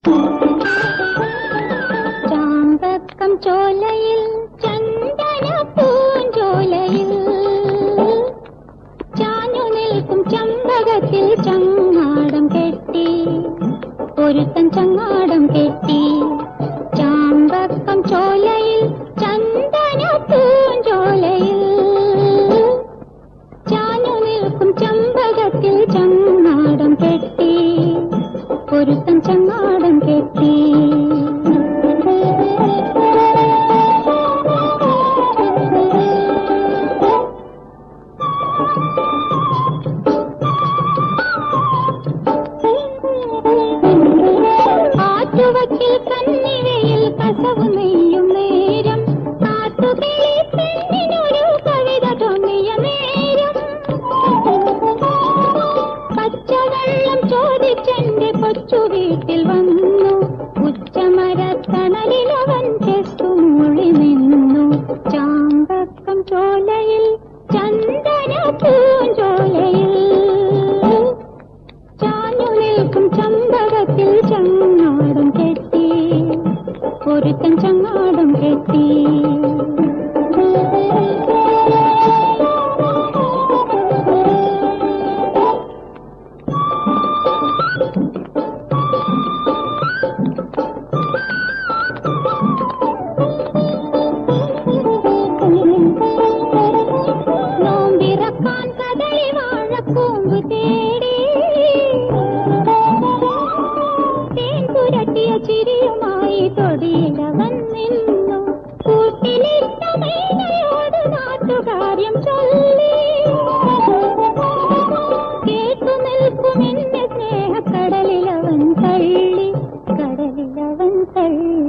ചാമ്പക്കം ചോലയിൽ ചന്ദന പൂഞ്ചോലയിൽ ചാഞ്ഞു നിൽക്കും ചമ്പകത്തിൽ ചങ്ങാടം കെട്ടി ഒരുത്തൻ ചങ്ങാടം കെട്ടി ചാമ്പക്കം ചോലയിൽ ചന്ദന പൂഞ്ചോലയിൽ ചാഞ്ഞു നിൽക്കും ചമ്പകത്തിൽ ചങ്ങാടം കെട്ടി ഒരുത്തൻ ചങ്ങാടം കെട്ടി ആറ്റുവക്കിൽ കന്നിവയിൽ കസവു നെയ്യും നേരം കാട്ടുകിളി പെണ്ണിനൊരു കവിത തോന്നിയ നേരം പച്ചവെള്ളം ചോദിച്ചെന്റെ കൊച്ചു വീട്ടിൽ വന്നു ഉച്ചമരത്തണലിലവൻ ചെസ്തുമൂളി നിന്നു ചാമ്പക്കം ചോലയിൽ ചന്ദന പൂഞ്ചോലയിൽ ചാഞ്ഞു നിൽക്കും ചമ്പകത്തിൽ ചങ്ങാടം കെട്ടി ഒരുത്തൻ ചങ്ങാടം കെട്ടി നോമ്പിറക്കാൻ കദളി വാഴക്കൂമ്പ് തേടി തേൻ പുരട്ടിയ ചിരിയുമായി തൊടിയിലവൻ നിന്നു കൂട്ടിലിട്ട മൈനയോട് നാട്ടുകാര്യം ചൊല്ലി കേട്ടു നിൽക്കും എന്റെ സ്നേഹക്കടലിലവൻ തള്ളി കടലിലവൻ തള്ളി